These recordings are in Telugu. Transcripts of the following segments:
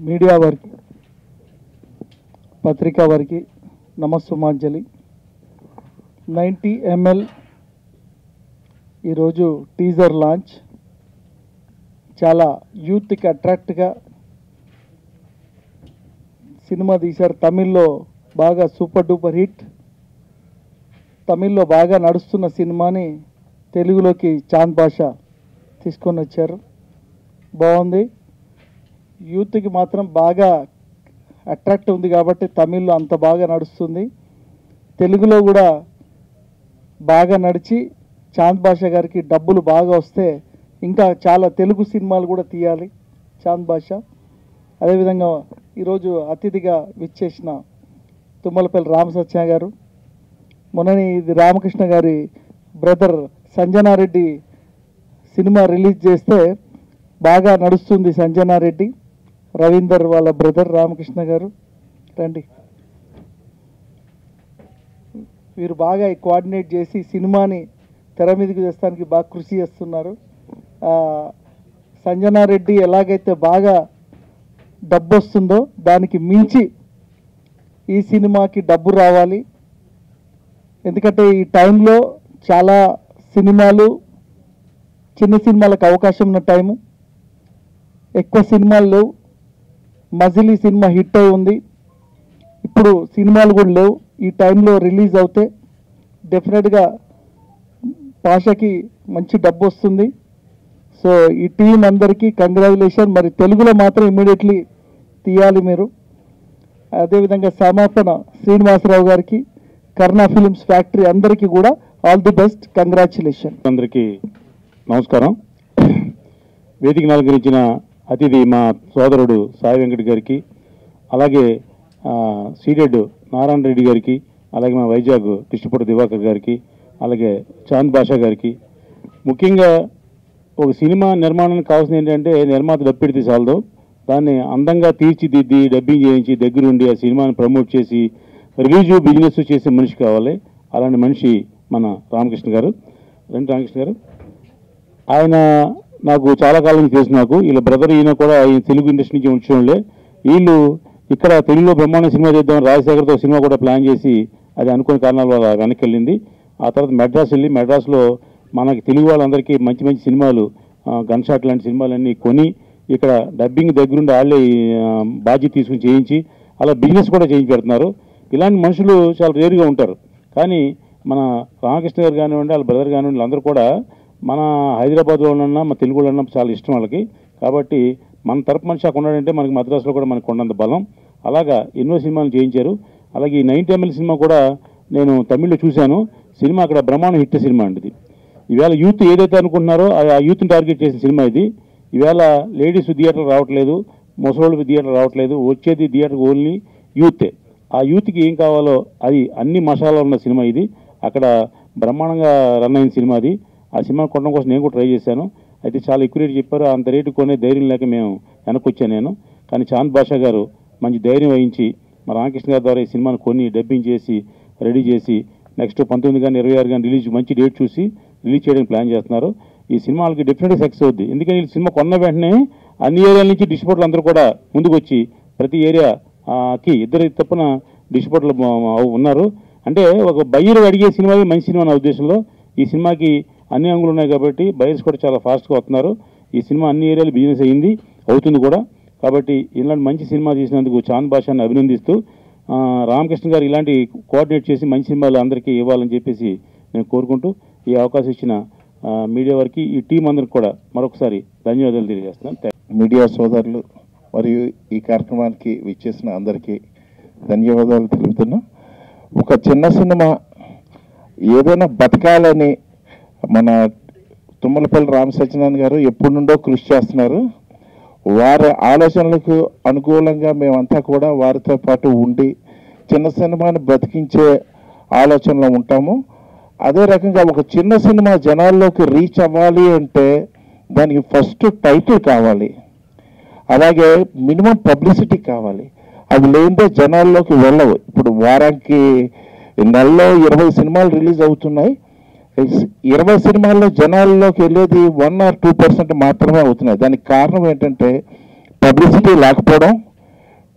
మీడియా వారికి పత్రికా వారికి నమస్సుమాంజలి నైంటీ ఎంఎల్ ఈరోజు టీజర్ లాంచ్ చాలా యూత్కి అట్రాక్ట్గా సినిమా తీశారు తమిళ్లో బాగా సూపర్ డూపర్ హిట్ తమిళ్లో బాగా నడుస్తున్న సినిమాని తెలుగులోకి చాంద్ భాష తీసుకొని వచ్చారు బాగుంది యూత్కి మాత్రం బాగా అట్రాక్ట్ ఉంది కాబట్టి తమిళ్లో అంత బాగా నడుస్తుంది తెలుగులో కూడా బాగా నడిచి చాంద్ భాష గారికి డబ్బులు బాగా వస్తే ఇంకా చాలా తెలుగు సినిమాలు కూడా తీయాలి చాంద్ భాష అదేవిధంగా ఈరోజు అతిథిగా విచ్చేసిన తుమ్మలపల్లి రామసత్య గారు మొన్నని ఇది రామకృష్ణ గారి బ్రదర్ సంజనారెడ్డి సినిమా రిలీజ్ చేస్తే బాగా నడుస్తుంది సంజనారెడ్డి రవీందర్ వాళ్ళ బ్రదర్ రామకృష్ణ గారు రండి వీరు బాగా కోఆర్డినేట్ చేసి సినిమాని తెర మీదకి తెస్తానికి బాగా కృషి చేస్తున్నారు ఆ, సంజనారెడ్డి ఎలాగైతే బాగా డబ్బు వస్తుందో దానికి మించి ఈ సినిమాకి డబ్బు రావాలి ఎందుకంటే ఈ టైంలో చాలా సినిమాలు చిన్న సినిమాలకు అవకాశం ఉన్న టైము ఎక్కువ సినిమాలు లేవు మజిలీ సినిమా హిట్ అయి ఉంది ఇప్పుడు సినిమాలు కూడా లేవు ఈ టైంలో రిలీజ్ అవుతే డెఫినెట్గా భాషకి మంచి డబ్బు వస్తుంది సో ఈ టీం అందరికీ కంగ్రాచులేషన్ మరి తెలుగులో మాత్రం ఇమ్మీడియట్లీ తీయాలి మీరు అదేవిధంగా సమాపన శ్రీనివాసరావు గారికి కర్ణా ఫిలిమ్స్ ఫ్యాక్టరీ అందరికీ కూడా ఆల్ ది బెస్ట్ కంగ్రాచులేషన్ అందరికీ నమస్కారం వేదికను అలంకరించిన అతిథి మా సోదరుడు సాయి వెంకట్ గారికి అలాగే ఆ, సీడెడ్ నారాయణ రెడ్డి గారికి అలాగే మా వైజాగ్ డిస్ట్రిబ్యూటర్ దివాకర్ గారికి అలాగే చాంద్ బాషా గారికి ముఖ్యంగా ఒక సినిమా నిర్మాణానికి కావాల్సింది ఏంటంటే నిర్మాత డప్పెడితే చాలదు దాన్ని అందంగా తీర్చిదిద్ది డబ్బింగ్ చేయించి దగ్గరుండి ఆ సినిమాని ప్రమోట్ చేసి రిలీజ్ బిజినెస్ చేసే మనిషి కావాలి అలాంటి మనిషి మన రామకృష్ణ గారు రెండు రామకృష్ణ గారు ఆయన నాకు చాలా కాలం నుంచి తెలుసు నాకు వీళ్ళ బ్రదర్ ఈయన కూడా ఈ తెలుగు ఇండస్ట్రీ నుంచి వచ్చేవాళ్ళే వీళ్ళు ఇక్కడ తెలుగులో బ్రహ్మాండ సినిమా చేద్దాం రాజశేఖర్తో సినిమా కూడా ప్లాన్ చేసి అది అనుకోని కారణాల వల్ల వెనక్కి వెళ్ళింది ఆ తర్వాత మెడ్రాస్ వెళ్ళి మెడ్రాస్లో మనకి తెలుగు వాళ్ళందరికీ మంచి మంచి సినిమాలు గన్ షాట్ లాంటి సినిమాలన్నీ కొని ఇక్కడ డబ్బింగ్ దగ్గరుండి వాళ్ళే ఆ, బాధ్యత తీసుకుని చేయించి అలా బిజినెస్ కూడా చేయించి పెడుతున్నారు ఇలాంటి మనుషులు చాలా రేరుగా ఉంటారు కానీ మన రామకృష్ణ గారు కానివ్వండి వాళ్ళ బ్రదర్ కానివ్వండి వీళ్ళందరూ కూడా మన హైదరాబాద్లో ఉన్న మన తెలుగులో ఉన్న చాలా ఇష్టం వాళ్ళకి కాబట్టి మన తరపు మనిషి అక్కడ ఉన్నాడంటే మనకి మద్రాసులో కూడా మనకు కొండంత బలం అలాగా ఎన్నో సినిమాలు చేయించారు అలాగే ఈ నైన్టీ ఎంఎల్ సినిమా కూడా నేను తమిళ్లో చూశాను సినిమా అక్కడ బ్రహ్మాండ హిట్ సినిమా అండి ఇది ఈవేళ యూత్ ఏదైతే అనుకుంటున్నారో ఆ- ఆ యూత్ని టార్గెట్ చేసిన సినిమా ఇది ఈవేళ లేడీస్ థియేటర్ రావట్లేదు ముసలోళ్ళు థియేటర్ రావట్లేదు వచ్చేది థియేటర్ ఓన్లీ యూతే ఆ యూత్కి ఏం కావాలో అది అన్ని మసాలా ఉన్న సినిమా ఇది అక్కడ బ్రహ్మాండంగా రన్ అయిన సినిమా అది ఆ సినిమా కొనడం కోసం నేను కూడా ట్రై చేశాను అయితే చాలా ఎక్కువ రేటు చెప్పారు అంత రేటు కొనే ధైర్యం లేక మేము వెనక్కి వచ్చాను నేను కానీ చాంద్ బాషా గారు మంచి ధైర్యం వహించి మా రామకృష్ణ గారి ద్వారా ఈ సినిమాను కొని డబ్బింగ్ చేసి రెడీ చేసి నెక్స్ట్ పంతొమ్మిది కానీ ఇరవై ఆరు కానీ రిలీజ్ మంచి డేట్ చూసి రిలీజ్ చేయడానికి ప్లాన్ చేస్తున్నారు ఈ సినిమాలకి డెఫినెట్గా సక్సెస్ అవుద్ది ఎందుకని ఈ సినిమా కొన్న వెంటనే అన్ని ఏరియాల నుంచి డిస్ట్రిబ్యూటర్లు అందరూ కూడా ముందుకు వచ్చి ప్రతి ఏరియా ఆ, కి ఇద్దరు తప్పున డిస్ట్రిబ్యూటర్లు మ- ఉన్నారు అంటే ఒక బయ్యర్ అడిగే సినిమా మంచి సినిమా నా ఉద్దేశంలో ఈ సినిమాకి అన్ని అంగులు ఉన్నాయి కాబట్టి బయర్స్ కూడా చాలా ఫాస్ట్గా వస్తున్నారు ఈ సినిమా అన్ని ఏరియాలు బిజినెస్ అయ్యింది అవుతుంది కూడా కాబట్టి ఇలాంటి మంచి సినిమా తీసినందుకు చాంద్ భాషాన్ని అభినందిస్తూ ఆ, రామకృష్ణ గారు ఇలాంటి కోఆర్డినేట్ చేసి మంచి సినిమాలు అందరికీ ఇవ్వాలని చెప్పేసి నేను కోరుకుంటూ ఈ అవకాశం ఇచ్చిన ఆ, మీడియా వారికి ఈ టీం అందరికి కూడా మరొకసారి ధన్యవాదాలు తెలియజేస్తున్నాను థాంక్స్. మీడియా సోదరులు మరియు ఈ కార్యక్రమానికి విచ్చేసిన అందరికీ ధన్యవాదాలు తెలుపుతున్నా ఒక చిన్న సినిమా ఏదైనా బతకాలని మన తుమ్మలపల్లి రామ సత్యనారాయణ గారు ఎప్పటి నుండో కృషి చేస్తున్నారు వారి ఆలోచనలకు అనుకూలంగా మేమంతా కూడా వారితో పాటు ఉండి చిన్న సినిమాని బ్రతికించే ఆలోచనలో ఉంటాము అదే రకంగా ఒక చిన్న సినిమా జనాల్లోకి రీచ్ అవ్వాలి అంటే దానికి ఫస్ట్ టైటిల్ కావాలి అలాగే మినిమం పబ్లిసిటీ కావాలి అవి లేనిదే జనాల్లోకి వెళ్ళవు ఇప్పుడు వారానికి నెలలో ఇరవై సినిమాలు రిలీజ్ అవుతున్నాయి ఇరవై సినిమాల్లో జనాల్లోకి వెళ్ళేది వన్ ఆర్ టూ పర్సెంట్ మాత్రమే అవుతున్నాయి దానికి కారణం ఏంటంటే పబ్లిసిటీ లేకపోవడం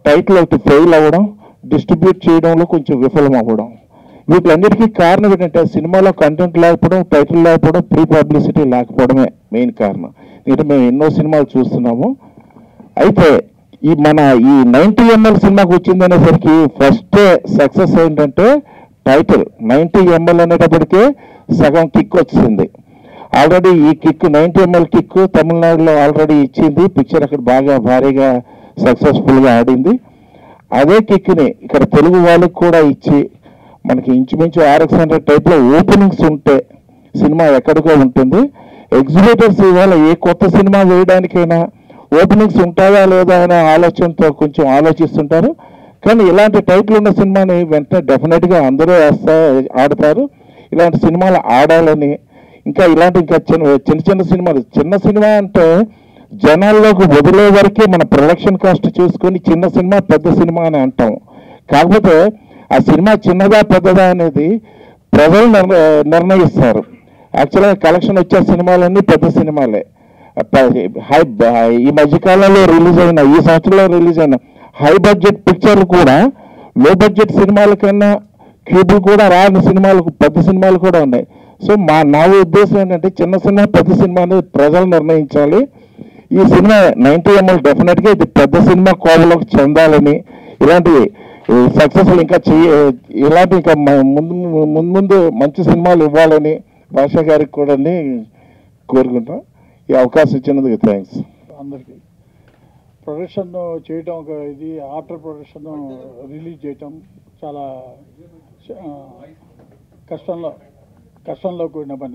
టైటిల్ ఒకటి ఫెయిల్ అవ్వడం డిస్ట్రిబ్యూట్ చేయడంలో కొంచెం విఫలం అవ్వడం వీటిలన్నిటికీ కారణం ఏంటంటే సినిమాలో కంటెంట్ లేకపోవడం టైటిల్ లేకపోవడం ప్రీ పబ్లిసిటీ లేకపోవడమే మెయిన్ కారణం ఎందుకంటే మేము ఎన్నో సినిమాలు చూస్తున్నాము అయితే ఈ మన ఈ నైన్టీ ఎంఎల్ సినిమాకి వచ్చిందనేసరికి ఫస్ట్ సక్సెస్ ఏంటంటే టైటిల్ నైన్టీ ఎంఎల్ అనేటప్పటికే సగం కిక్ వచ్చింది ఆల్రెడీ ఈ కిక్ నైన్టీ ఎంఎల్ కిక్ తమిళనాడులో ఆల్రెడీ ఇచ్చింది పిక్చర్ అక్కడ బాగా భారీగా సక్సెస్ఫుల్గా ఆడింది అదే కిక్ని ఇక్కడ తెలుగు వాళ్ళకి కూడా ఇచ్చి మనకి ఇంచుమించు ఆర్ఎక్స్ హండ్రెడ్ టైప్లో ఓపెనింగ్స్ ఉంటే సినిమా ఎక్కడికో ఉంటుంది ఎగ్జిబిటర్స్ ఇవాళ ఏ కొత్త సినిమా వేయడానికైనా ఓపెనింగ్స్ ఉంటాయా లేదా అనే ఆలోచనతో కొంచెం ఆలోచిస్తుంటారు కానీ ఇలాంటి టైటిల్ ఉన్న సినిమాని వెంటనే డెఫినెట్గా అందరూ వేస్తా ఆడతారు ఇలాంటి సినిమాలు ఆడాలని ఇంకా ఇలాంటి ఇంకా చిన్న చిన్న చిన్న సినిమాలు చిన్న సినిమా అంటే జనాల్లోకి వదిలే వరకే మన ప్రొడక్షన్ కాస్ట్ చూసుకొని చిన్న సినిమా పెద్ద సినిమా అని అంటాం కాకపోతే ఆ సినిమా చిన్నదా పెద్దదా అనేది ప్రజలు నిర్ణ- నిర్ణయిస్తారు యాక్చువల్గా కలెక్షన్ వచ్చే సినిమాలన్నీ పెద్ద సినిమాలే ప- హై బ- ఈ మధ్యకాలంలో రిలీజ్ అయిన ఈ సంవత్సరంలో రిలీజ్ అయిన హై బడ్జెట్ పిక్చర్లు కూడా లో బడ్జెట్ సినిమాల కన్నా క్యూబులు కూడా రాని సినిమాలు పెద్ద సినిమాలు కూడా ఉన్నాయి సో మా నా ఉద్దేశం ఏంటంటే చిన్న సినిమా పెద్ద సినిమా అనేది ప్రజలు నిర్ణయించాలి ఈ సినిమా నైన్టీ ఎంఎల్ డెఫినెట్గా ఇది పెద్ద సినిమా కోవలోకి చెందాలని ఇలాంటి సక్సెస్ఫుల్ ఇంకా చెయ్య ఇలాంటి ఇంకా మ- ముందు ముందు ముందు మంచి సినిమాలు ఇవ్వాలని భాషా గారికి కూడా కోరుకుంటాం ఈ అవకాశం ఇచ్చినందుకు థ్యాంక్స్ అందరికీ ప్రొడక్షన్ చేయటం ఒక ఇది ఆఫ్టర్ ప్రొడక్షన్ రిలీజ్ చేయటం చాలా ఆ, కష్టంలో కష్టంలో కూడిన పని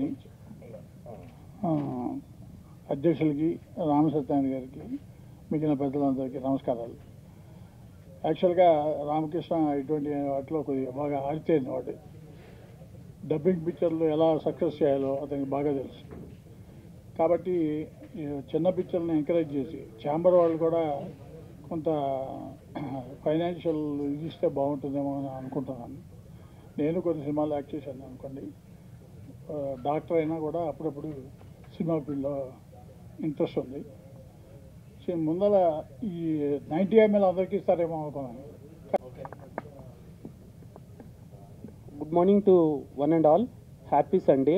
ఆ, అధ్యక్షులకి రామసత్యాన్ని గారికి మిగిలిన పెద్దలందరికీ నమస్కారాలు యాక్చువల్గా రామకృష్ణ ఇటువంటి వాటిలో కొద్దిగా బాగా ఆడితేంది వాటి డబ్బింగ్ పిక్చర్లు ఎలా సక్సెస్ చేయాలో అతనికి బాగా తెలుసు కాబట్టి ఈ చిన్న పిక్చర్ని ఎంకరేజ్ చేసి ఛాంబర్ వాళ్ళు కూడా కొంత ఫైనాన్షియల్ ఇది ఇస్తే బాగుంటుందేమో అని అనుకుంటున్నాను నేను కొన్ని సినిమాలు యాక్ట్ చేశాను అనుకోండి ఆ, డాక్టర్ అయినా కూడా అప్పుడప్పుడు సినిమా ఫీల్డ్లో ఇంట్రెస్ట్ ఉంది సో ముందర ఈ నైంటీ ఎంఎల్ అందరికీ ఇస్తారేమో అనుకున్నాను good morning to one and all happy Sunday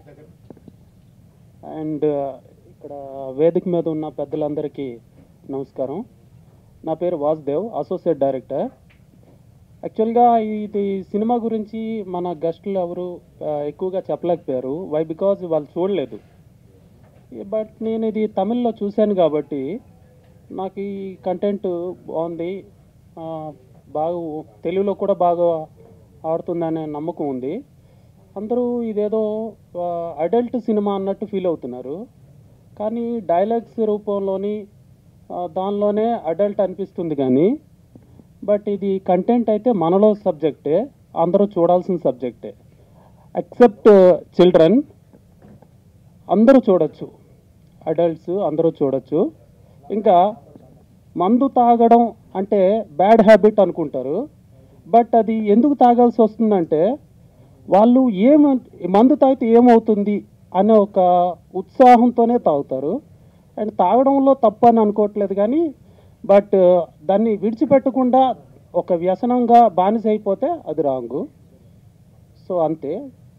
and ఇక్కడ వేదిక మీద ఉన్న పెద్దలందరికీ నమస్కారం నా పేరు వాసుదేవ్ అసోసియేట్ డైరెక్టర్ యాక్చువల్గా ఇది సినిమా గురించి మన గెస్టులు ఎవరు ఆ, ఎక్కువగా చెప్పలేకపోయారు వై బికాజ్ వాళ్ళు చూడలేదు బట్ నేను ఇది తమిళ్లో చూశాను కాబట్టి నాకు ఈ కంటెంట్ బాగుంది ఆ, బాగా తెలుగులో కూడా బాగా ఆడుతుందనే నమ్మకం ఉంది అందరూ ఇదేదో అడల్ట్ సినిమా అన్నట్టు ఫీల్ అవుతున్నారు కానీ డైలాగ్స్ రూపంలోని ఆ, దానిలోనే అడల్ట్ అనిపిస్తుంది కానీ బట్ ఇది కంటెంట్ అయితే మనలో సబ్జెక్టే అందరూ చూడాల్సిన సబ్జెక్టే ఎక్సెప్ట్ చిల్డ్రన్ అందరూ చూడొచ్చు అడల్ట్స్ అందరూ చూడొచ్చు ఇంకా మందు తాగడం అంటే బ్యాడ్ హ్యాబిట్ అనుకుంటారు బట్ అది ఎందుకు తాగాల్సి వస్తుందంటే వాళ్ళు ఏమ మందు తాగితే ఏమవుతుంది అనే ఒక ఉత్సాహంతోనే తాగుతారు అండ్ తాగడంలో తప్పు అని అనుకోవట్లేదు కానీ బట్ దాన్ని విడిచిపెట్టకుండా ఒక వ్యసనంగా బానిస అయిపోతే అది రాంగు సో అంతే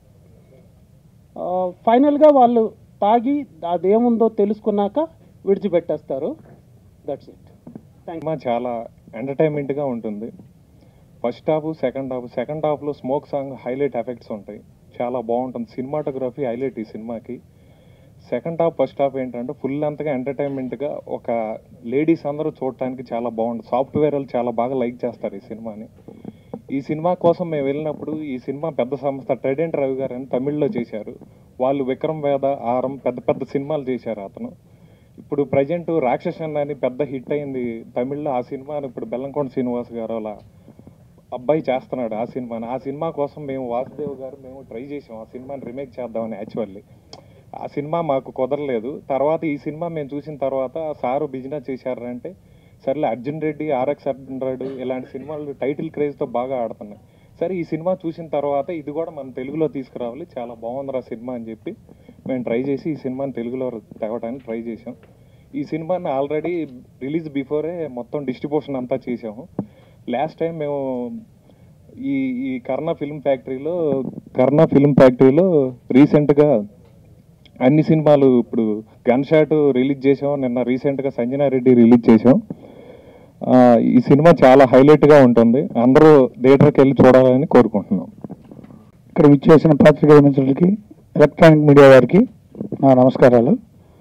ఫైనల్గా వాళ్ళు తాగి అదేముందో తెలుసుకున్నాక విడిచిపెట్టేస్తారు దట్స్ ఇట్ థ్యాంక్ సినిమా చాలా ఎంటర్టైన్మెంట్గా ఉంటుంది first half second half second హాఫ్లో స్మోక్ సాంగ్ హైలైట్ ఎఫెక్ట్స్ ఉంటాయి చాలా బాగుంటుంది సినిమాటోగ్రఫీ హైలైట్ ఈ సినిమాకి సెకండ్ హాఫ్ ఫస్ట్ హాఫ్ ఏంటంటే ఫుల్ అంతగా ఎంటర్టైన్మెంట్గా ఒక లేడీస్ అందరూ చూడటానికి చాలా బాగుంటుంది సాఫ్ట్వేర్ వాళ్ళు చాలా బాగా లైక్ చేస్తారు ఈ సినిమాని ఈ సినిమా కోసం మేము వెళ్ళినప్పుడు ఈ సినిమా పెద్ద సంస్థ ట్రెడెంట్ రవి గారు అని తమిళ్లో చేశారు వాళ్ళు విక్రమ్ వేద ఆరం పెద్ద పెద్ద సినిమాలు చేశారు అతను ఇప్పుడు ప్రజెంట్ రాక్షసన్ అని పెద్ద హిట్ అయింది తమిళ్లో ఆ సినిమాని ఇప్పుడు బెల్లంకొండ శ్రీనివాస్ గారు అలా అబ్బాయి చేస్తున్నాడు ఆ సినిమాని ఆ సినిమా కోసం మేము వాసుదేవ్ గారు మేము ట్రై చేసాం ఆ సినిమాని రీమేక్ చేద్దామని యాక్చువల్లీ ఆ సినిమా మాకు కుదరలేదు తర్వాత ఈ సినిమా మేము చూసిన తర్వాత సారు బిజినెస్ చేశారంటే సర్లే అర్జున్ రెడ్డి ఆర్ఎక్స్ అర్జున్ రెడ్డి ఇలాంటి సినిమాలు టైటిల్ క్రేజ్తో బాగా ఆడుతున్నాయి సరే ఈ సినిమా చూసిన తర్వాత ఇది కూడా మనం తెలుగులో తీసుకురావాలి చాలా బాగుంది ఆ సినిమా అని చెప్పి మేము ట్రై చేసి ఈ సినిమాని తెలుగులో తేవడానికి ట్రై చేసాం ఈ సినిమాని ఆల్రెడీ రిలీజ్ బిఫోరే మొత్తం డిస్ట్రిబ్యూషన్ అంతా చేసాము లాస్ట్ టైం మేము ఈ ఈ కర్ణ ఫిల్మ్ ఫ్యాక్టరీలో కర్ణ ఫిల్మ్ ఫ్యాక్టరీలో రీసెంట్గా అన్ని సినిమాలు ఇప్పుడు గన్ షాట్ రిలీజ్ చేసాం నిన్న రీసెంట్గా సంజనా రెడ్డి రిలీజ్ చేసాం ఆ, ఈ సినిమా చాలా హైలైట్గా ఉంటుంది అందరూ థియేటర్కి వెళ్ళి చూడాలని కోరుకుంటున్నాం ఇక్కడ విచ్చేసిన పాత్రికేయ మిత్రులకి ఎలక్ట్రానిక్ మీడియా వారికి నా నమస్కారాలు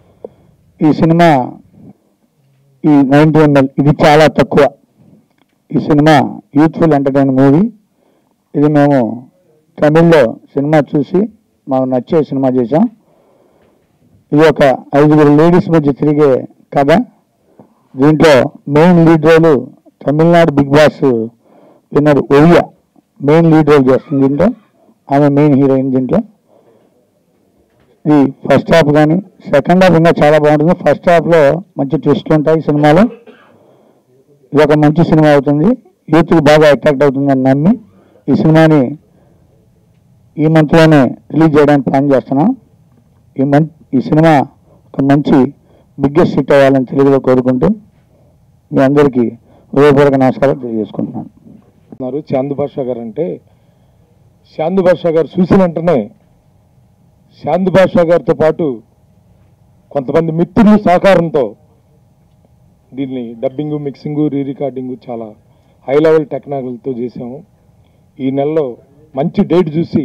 ఈ సినిమా ఈ నైన్టీ ఎంఎల్ ఇది చాలా తక్కువ ఈ సినిమా యూత్ఫుల్ ఎంటర్టైన్ మూవీ ఇది మేము తమిళ్లో సినిమా చూసి మాకు నచ్చే సినిమా చేసాం ఇది ఒక ఐదుగురు లేడీస్ మధ్య తిరిగే కథ దీంట్లో main lead role Tamil Nadu Bigg Boss winner Oviya main lead role చేస్తుంది దీంట్లో ఆమె మెయిన్ హీరోయిన్ దీంట్లో ఇది ఫస్ట్ హాఫ్ కానీ సెకండ్ హాఫ్ ఇంకా చాలా బాగుంటుంది ఫస్ట్ హాఫ్లో మంచి ట్విస్ట్ ఉంటాయి సినిమాలో ఇది ఒక మంచి సినిమా అవుతుంది యూత్కి బాగా అట్రాక్ట్ అవుతుందని నమ్మి ఈ సినిమాని ఈ మంత్లోనే రిలీజ్ చేయడానికి ప్లాన్ చేస్తున్నాం ఈ మంత్ ఈ సినిమా ఒక మంచి బిగ్గెస్ట్ హిట్ అవ్వాలని తెలుగులో కోరుకుంటూ మీ అందరికీ హృదయపూర్వక నమస్కారాలు తెలియజేసుకుంటున్నాను ఉన్నారు చాంద్ బాషా గారు అంటే చాంద్ బాషా గారు చూసిన వెంటనే చాంద్ బాషా గారితో పాటు కొంతమంది మిత్రుల సహకారంతో దీన్ని డబ్బింగ్ మిక్సింగ్ రీ రికార్డింగ్ చాలా హై లెవెల్ టెక్నాలజీతో చేసాము ఈ నెలలో మంచి డేట్ చూసి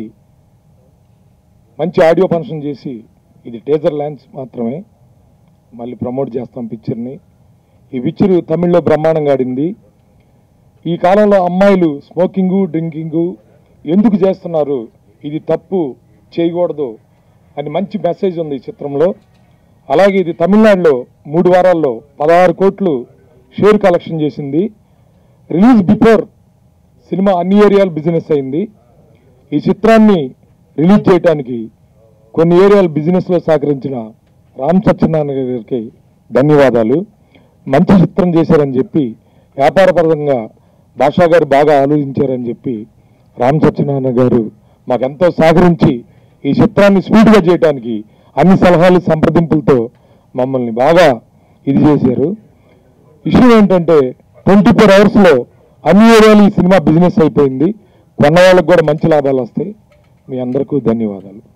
మంచి ఆడియో ఫంక్షన్ చేసి ఇది టేజర్ ల్యాన్స్ మాత్రమే మళ్ళీ ప్రమోట్ చేస్తాం పిక్చర్ని ఈ పిక్చర్ తమిళ్లో బ్రహ్మాండంగా ఆడింది ఈ కాలంలో అమ్మాయిలు స్మోకింగు డ్రింకింగు ఎందుకు చేస్తున్నారు ఇది తప్పు చేయకూడదు అని మంచి మెసేజ్ ఉంది ఈ చిత్రంలో అలాగే ఇది తమిళనాడులో మూడు వారాల్లో పదహారు కోట్లు షేర్ కలెక్షన్ చేసింది రిలీజ్ బిఫోర్ సినిమా అన్ని ఏరియాలు బిజినెస్ అయింది ఈ చిత్రాన్ని రిలీజ్ చేయడానికి కొన్ని ఏరియాలు బిజినెస్లో సహకరించిన రామ్ సత్యనారాయణ గారికి ధన్యవాదాలు మంచి చిత్రం చేశారని చెప్పి వ్యాపారపరంగా భాషా గారు బాగా ఆలోచించారని చెప్పి రామ్ సత్యనారాయణ గారు మాకెంతో సహకరించి ఈ చిత్రాన్ని స్పీడ్గా చేయడానికి అన్ని సలహాలు సంప్రదింపులతో మమ్మల్ని బాగా ఇది చేశారు విషయం ఏంటంటే ట్వంటీ ఫోర్ అవర్స్లో అన్ని ఏరియాలు ఈ సినిమా బిజినెస్ అయిపోయింది కొన్న వాళ్ళకు కూడా మంచి లాభాలు వస్తాయి మీ అందరికీ ధన్యవాదాలు